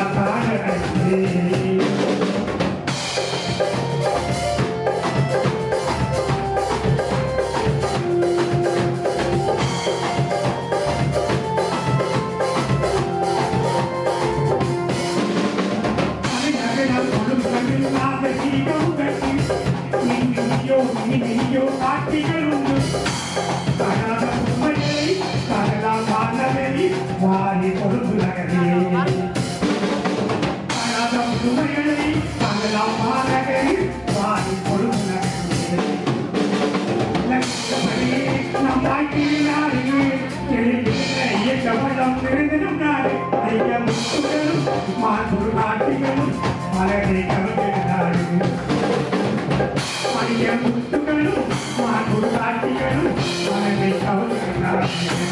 காணவே நகரம் கொழும்புகளில்லாத தீபம் கட்டி நீங்கியோ நீங்கியோ காட்சிகள் உண்டு காணாத உண்மைகளை காணலாம் காணவே வாரி கொழும்பு நகரே காணாத உண்மைகளை காணலாம் மாநகரே வாரி கொழும்பு நகரே லட்சப்படி நம் வாழ்க்கையில் நாடு எழுதுகிற இயக்கமலம் இருந்திடும் நாடு ஐயம் சுடரும் மாண்புரு காட்சிகளும் மலரை கவிழ்கிறாரு ஐயம் சுடரும் மாண்புரு காட்சிகளும் மலரை கவிழ்கிறாரு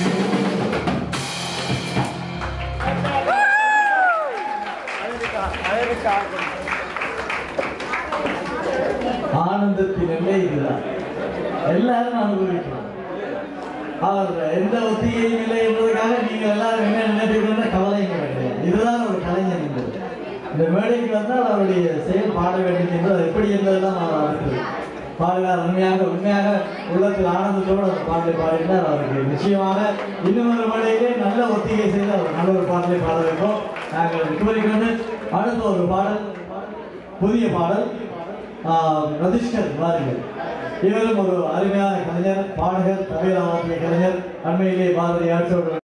ஆனந்தத்தின் எல்லை இதுதான் எல்லாரும் அனுபவிக்கலாம் அவர் எந்த ஒத்திகையும் இல்லை என்பதற்காக நீங்கள் எல்லாரும் என்ன நினைப்பீங்கன்னா கவலைங்க கிடையாது இதுதான் ஒரு கலைஞர் என்பது இந்த மேடைக்கு வந்தால் அவருடைய செயல் பாட வேண்டும் என்பது அது எப்படி என்பதெல்லாம் அவர் அடுத்தது பாடுகிறார் உண்மையாக உண்மையாக உள்ளத்தில் ஆனந்தத்தோடு அந்த பாடலை பாடினார் அவருக்கு நிச்சயமாக இன்னும் ஒரு மேடையிலே நல்ல ஒத்திகை செய்து அவர் நல்ல ஒரு பாடலை பாட வைப்போம் நாங்கள் இதுவரைக்கும் அடுத்த ஒரு பாடல் புதிய பாடல் ஆஹ், ரதிஷ்கர் வாருங்கள் இவரும் ஒரு அருமையான கலைஞர் பாடகர் தமிழ் ஆசிய கலைஞர் அண்மையிலே பாரதி ஆட்சியோடு